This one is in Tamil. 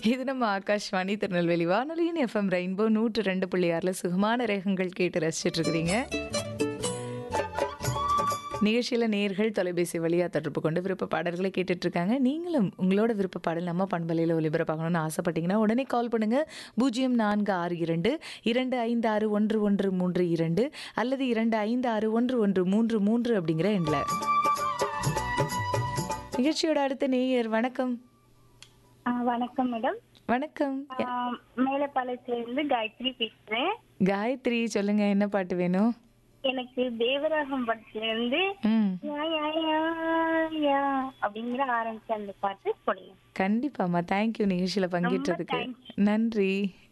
இது நம்ம ஆகாஷ்வாணி திருநெல்வேலி வானொலியின் எஃப்எம் ரெயின்போ நூற்று ரெண்டு புள்ளி ஆறுல சுகமான ரேகங்கள் கேட்டு ரசிச்சிட்டு இருக்கிறீங்க நிகழ்ச்சியில் நேர்கள் தொலைபேசி வழியாக தொடர்பு கொண்டு விருப்ப பாடல்களை கேட்டுட்டு இருக்காங்க நீங்களும் உங்களோட விருப்ப பாடல் நம்ம பண்பலையில் ஒலிபரப்பாகணும்னு ஆசைப்பட்டீங்கன்னா உடனே கால் பண்ணுங்க பூஜ்ஜியம் நான்கு ஆறு இரண்டு இரண்டு ஐந்து ஆறு ஒன்று ஒன்று மூன்று இரண்டு அல்லது இரண்டு ஐந்து ஆறு ஒன்று ஒன்று மூன்று மூன்று அப்படிங்கிற எண்ணில் நிகழ்ச்சியோட அடுத்த நேயர் வணக்கம் ஆ, வணக்கம் மேடம் வணக்கம் ஆ, மேலப்பாளையத்துல இருந்து காயத்ரி பேசுறேன் காயத்ரி சொல்லுங்க என்ன பாட்டு வேணும் எனக்கு தேவராகம் படத்துல இருந்து ம் யா, யா, யா, யா அப்படிங்கிற ஆரம்பிச்ச அந்த பாட்டு போடுங்க கண்டிப்பாம்மா தேங்க்யூ நிகழ்ச்சியில் பங்கேற்றதுக்கு thanks. நன்றி